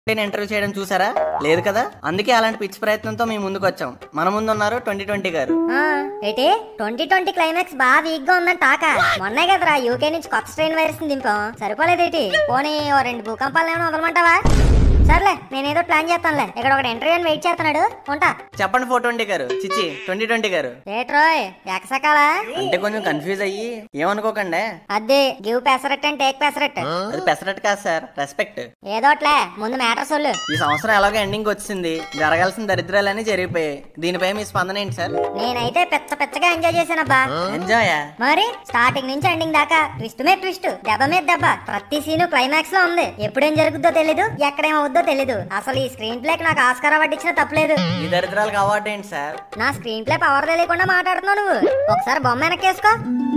Interview చేయడం చూసారా లేదు కదా అందుకే అలాంటి పిచ్చి ప్రయత్నంతో మేము ముందుకు వచ్చాం మన ముందు ఉన్నారు ట్వంటీ ట్వంటీ గారు ఆ, ఏంటి ట్వంటీ ట్వంటీ క్లైమాక్స్ బాగా వీక్ గా ఉందని టాక మొన్నే కదరా యూకే నుంచి కొత్త స్ట్రెయిన్ వైరస్ ని దింపాం సరిపోలేదేటి పోనీ ఓ రెండు భూకంపాలు ఏమైనా వదలమంటావా సర్లే నేనేదో ప్లాన్ చేస్తానులే ఇక్కడ ఒక ఇంటర్వ్యూ అని వెయిట్ చేస్తున్నాడు ఉంటా చెప్పండి ఫోర్ ట్వంటీ గారు చిచ్చి ట్వంటీ ట్వంటీ గారు ఏట్రోయ్ ఎకసకాలా అంటే కొంచెం కన్ఫ్యూజ్ అయ్యి ఏమనుకోకండి అదే give pesarat and take pesarat అది పెసరట్టు కాదు సార్ రెస్పెక్ట్ ఏదోట్లే ముందు మ్యాటర్ సొల్లు ఈ సంవత్సరం ఎలాగో ఎండింగ్ వచ్చింది జరగాల్సిన దరిద్రాలన్నీ జరిగిపోయాయి దీనిపై మీ స్పందన ఏంటి సార్ నేనైతే పెచ్చ పెచ్చగా ఎంజాయ్ చేశానబ్బా ఎంజాయ్ మరి స్టార్టింగ్ నుంచి ఎండింగ్ దాకా ట్విస్ట్ మీద ట్విస్ట్ దెబ్బ మీద దెబ్బ ప్రతి సీను క్లైమాక్స్ లో ఉంది ఎప్పుడేం జరుగుద్దో తెలీదు ఎక్కడేమవుద్దో తెలీదు అసలు ఈ స్క్రీన్ ప్లేకి నాకు ఆస్కార్ అవార్డు ఇచ్చిన తప్పలేదు ఈ దరిద్రాలకు అవార్డు ఏంటి సార్ నా స్క్రీన్ ప్లే పవర్ తెలియకుండా మాట్లాడుతున్నావు నువ్వు ఒకసారి బొమ్మ వెనక్కేసుకో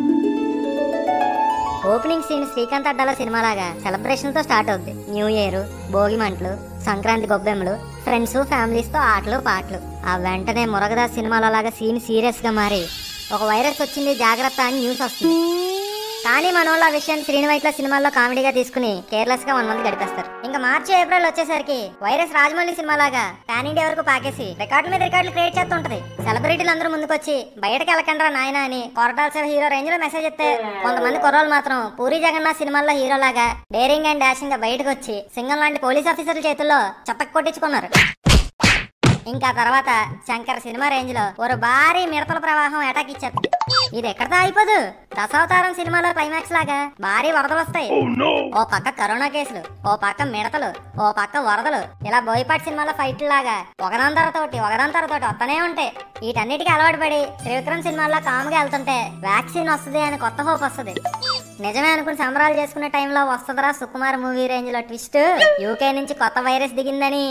ఓపెనింగ్ సీన్ శ్రీకాంత్ అడ్డాల సినిమా లాగా సెలబ్రేషన్ తో స్టార్ట్ అవుద్ది న్యూ ఇయర్ భోగి మంటలు సంక్రాంతి గొబ్బెమ్మలు ఫ్రెండ్స్ ఫ్యామిలీస్ తో ఆటలు పాటలు ఆ వెంటనే మురగదాస్ సినిమాలో లాగా సీన్ సీరియస్ గా మారి ఒక వైరస్ వచ్చింది జాగ్రత్త అని న్యూస్ వస్తుంది కానీ మన వాళ్ళు ఆ విషయాన్ని శ్రీనివైట్ల సినిమాల్లో కామెడీగా తీసుకుని కేర్లెస్ గా వన్ మంత్ గడిపేస్తారు ఇంకా మార్చి ఏప్రిల్ వచ్చేసరికి వైరస్ రాజమౌళి సినిమా లాగా పాన్ ఇండియా వరకు పాకేసి రికార్డుల మీద రికార్డులు క్రియేట్ చేస్తుంటది సెలబ్రిటీలు అందరూ ముందుకొచ్చి బయటకు వెళ్ళకండ్రా నాయన అని కొరటాల్సిన హీరో రేంజ్ లో మెసేజ్ ఇస్తే కొంతమంది కుర్రోళ్ళు మాత్రం పూరి జగన్నాథ్ సినిమాల్లో హీరో లాగా డేరింగ్ అండ్ డాషింగ్ గా బయటకు వచ్చి సింగం లాంటి పోలీస్ ఆఫీసర్ల చేతుల్లో చప్పక్ కొట్టించుకున్నారు ఇంకా తర్వాత శంకర్ సినిమా రేంజ్ లో ఒక భారీ మిడతల ప్రవాహం అటాక్ ఇచ్చారు ఇది ఎక్కడితో అయిపోదు దశావతారం సినిమాలో క్లైమాక్స్ లాగా భారీ వరదలు వస్తాయి ఓ పక్క కరోనా కేసులు ఓ పక్క మిడతలు ఓ పక్క వరదలు ఇలా బోయపాటి సినిమాలో ఫైట్ లాగా ఒకదాని తరతోటి ఒకదాని తరతోటి వస్తూనే ఉంటాయి వీటన్నిటికీ అలవాటు పడి త్రివిక్రమ్ సినిమాల్లో కామ్గా వెళ్తుంటే వ్యాక్సిన్ వస్తుంది అని కొత్త హోప్ వస్తుంది నిజమే అనుకుని సంబరాలు చేసుకునే టైంలో వస్తుందిరా సుకుమార్ మూవీ రేంజ్ లో ట్విస్ట్ యూకే నుంచి కొత్త వైరస్ దిగిందని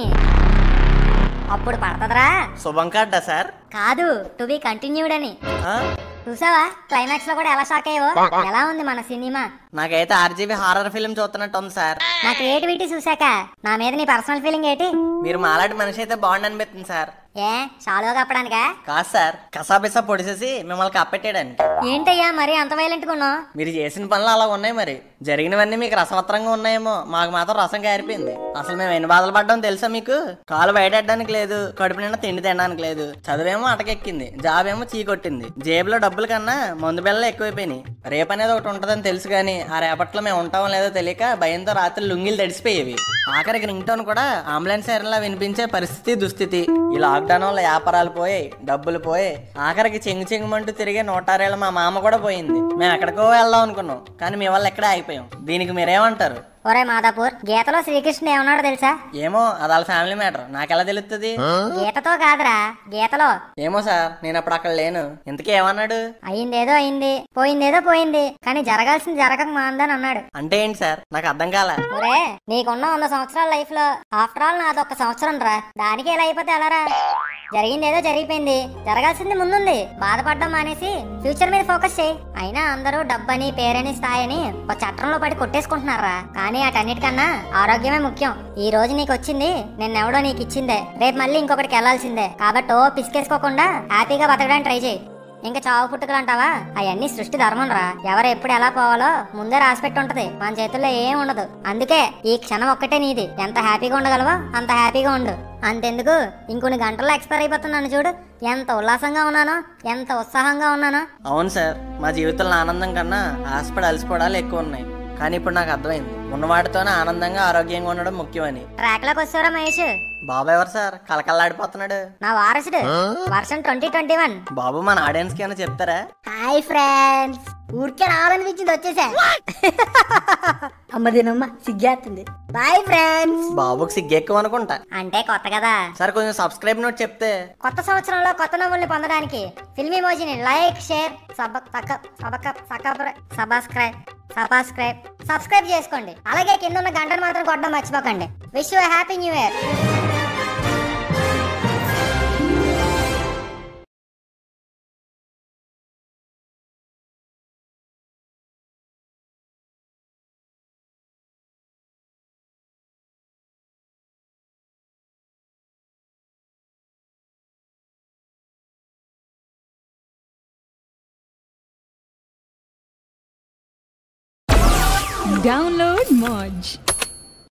అప్పుడు పడతదరా శుభం కార్డా సార్ కాదు టు బి కంటిన్యూడ్ అని ఆ? చూసావా క్లైమాక్స్ లో కూడా ఎలా షాక్ అయ్యో ఎలా ఉంది మన సినిమా నాకైతే ఆర్జీబీ హారర్ ఫిల్మ్ చూస్తున్నట్టు ఉంది సార్ నా క్రియేటివిటీ చూసాక నా మీద నీ పర్సనల్ ఫీలింగ్ ఏంటి మీరు మాలాంటి మనిషి అయితే బాగుండి అనిపిస్తుంది సార్ ఏ షాలుగా కప్పడానికా కాదు సార్ కసాబిసా పొడిసేసి మిమ్మల్ని కప్పెట్టేయడానికి ఏంటయ్యా మరి అంత వైలెంట్ ఉన్నావు మీరు చేసిన పనులు అలా ఉన్నాయి మరి జరిగినవన్నీ మీకు రసవత్రంగా ఉన్నాయేమో మాకు మాత్రం రసం కారిపోయింది అసలు మేము ఎన్ని బాధలు పడ్డాం తెలుసా మీకు కాలు బయటెట్టడానికి లేదు కడుపు నిండా తిండి తినడానికి లేదు చదువేమో అటకెక్కింది జాబ్ ఏమో చీకొట్టింది జేబులో డబ్బుల కన్నా మందు బిళ్ళలు ఎక్కువైపోయినాయి రేపు అనేది ఒకటి ఉంటదని తెలుసు కానీ ఆ రేపట్లో మేము ఉంటామో లేదో తెలియక భయంతో రాత్రి లుంగిలు తడిసిపోయేవి ఆఖరికి రింగ్ టోన్ కూడా అంబులెన్స్ లా వినిపించే పరిస్థితి దుస్థితి ఈ లాక్డౌన్ వల్ల వ్యాపారాలు పోయాయి డబ్బులు పోయాయి ఆఖరికి చెంగు చెంగుమంటూ తిరిగే నూటారేళ్ళ మా మామ కూడా పోయింది మేము ఎక్కడికో వెళ్దాం అనుకున్నాం కానీ మీ వల్ల ఎక్కడే ఆగిపోయాం దీనికి మీరేమంటారు ఒరే మాదాపూర్ గీతలో శ్రీకృష్ణుడు ఏమన్నాడో తెలుసా ఏమో అది వాళ్ళ ఫ్యామిలీ మ్యాటర్ నాకెలా తెలుస్తుంది గీతతో కాదురా గీతలో ఏమో సార్ నేను అప్పుడు అక్కడ లేను ఇంతకీ ఏమన్నాడు అయిందేదో అయింది పోయిందేదో పోయింది కానీ జరగాల్సింది జరగక మాందని అన్నాడు అంటే ఏంటి సార్ నాకు అర్థం కాల ఒరే నీకున్న వంద సంవత్సరాల లైఫ్ లో ఆఫ్టర్ ఆల్ నాది ఒక సంవత్సరం రా దానికి ఎలా అయిపోతే ఎలారా జరిగింది ఏదో జరిగిపోయింది జరగాల్సింది ముందుంది బాధపడడం మానేసి ఫ్యూచర్ మీద ఫోకస్ చేయి అయినా అందరూ డబ్బని పేరని స్థాయిని ఒక చట్టంలో పడి కొట్టేసుకుంటున్నారా కానీ అటన్నిటికన్నా ఆరోగ్యమే ముఖ్యం ఈ రోజు నీకు వచ్చింది నిన్నెవడో నీకు ఇచ్చిందే రేపు మళ్ళీ ఇంకొకటికి వెళ్లాల్సిందే కాబట్టి ఓ పిసికేసుకోకుండా హ్యాపీగా బతకడానికి ట్రై చేయి ఇంకా చావు పుట్టుకలు అంటావా అవన్నీ సృష్టి ధర్మం రా ఎవరు ఎప్పుడు ఎలా పోవాలో ముందే రాసిపెట్టి ఉంటది మన చేతుల్లో ఏం ఉండదు అందుకే ఈ క్షణం ఒక్కటే నీది ఎంత హ్యాపీగా ఉండగలవో అంత హ్యాపీగా ఉండు అంతెందుకు ఇంకొన్ని గంటల్లో ఎక్స్పైర్ అయిపోతున్నాను చూడు ఎంత ఉల్లాసంగా ఉన్నానో ఎంత ఉత్సాహంగా ఉన్నానో అవును సార్ మా జీవితంలో ఆనందం కన్నా ఆశపడి అలసిపోవడాలు ఎక్కువ ఉన్నాయి కానీ ఇప్పుడు నాకు అర్థమైంది ఉన్నవాటితోనే ఆనందంగా ఆరోగ్యంగా ఉండడం ముఖ్యమని ట్రాక్ లోకి వచ్చారా మహేష్ బాబు ఎవరు సార్ కలకల్లాడిపోతున్నాడు నా వారసుడు వర్షన్ ట్వంటీ ట్వంటీ వన్ బాబు మన ఆడియన్స్ కి ఏమైనా చెప్తారా హాయ్ ఫ్రెండ్స్ ఊరికే రావాలనిపించింది వచ్చేసా అమ్మదినమ్మ సిగ్గేస్తుంది బాయ్ ఫ్రెండ్స్ బాబుకి సిగ్గెక్కువ అనుకుంటా అంటే కొత్త కదా సార్ కొంచెం సబ్స్క్రైబ్ నోట్ చెప్తే కొత్త సంవత్సరంలో కొత్త నవ్వుల్ని పొందడానికి ఫిల్మీ మోజీని లైక్ షేర్ సబ సక సబక సక సబ్స్క్రైబ్ సబ్స్క్రైబ్ సబ్స్క్రైబ్ చేసుకోండి అలాగే కింద ఉన్న గంటను మాత్రం కొట్టడం మర్చిపోకండి wish you happy new year Download Moj.